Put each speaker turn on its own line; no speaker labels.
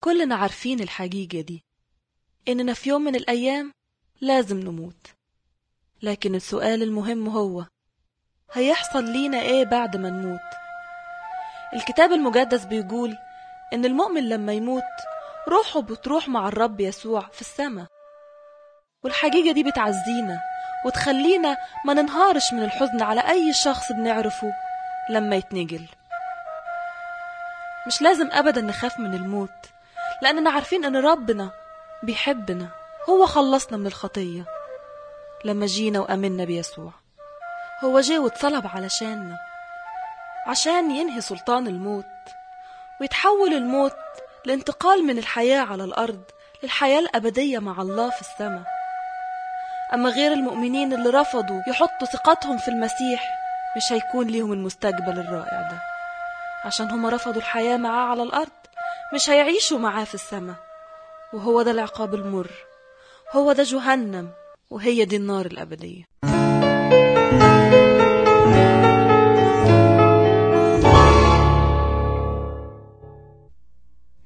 كلنا عارفين الحقيقة دي إننا في يوم من الأيام لازم نموت لكن السؤال المهم هو هيحصل لينا إيه بعد ما نموت الكتاب المقدس بيقول إن المؤمن لما يموت روحه بتروح مع الرب يسوع في السماء والحقيقة دي بتعزينا وتخلينا ما ننهارش من الحزن على أي شخص بنعرفه لما يتنقل مش لازم أبدا نخاف من الموت لأننا عارفين أن ربنا بيحبنا هو خلصنا من الخطية لما جينا وأمنا بيسوع هو جه واتصلب علشاننا عشان ينهي سلطان الموت ويتحول الموت لانتقال من الحياة على الأرض للحياة الأبدية مع الله في السماء أما غير المؤمنين اللي رفضوا يحطوا ثقتهم في المسيح مش هيكون ليهم المستقبل الرائع ده عشان هم رفضوا الحياة معاه على الأرض مش هيعيشوا معاه في السماء وهو ده العقاب المر هو ده جهنم وهي دي النار الأبدية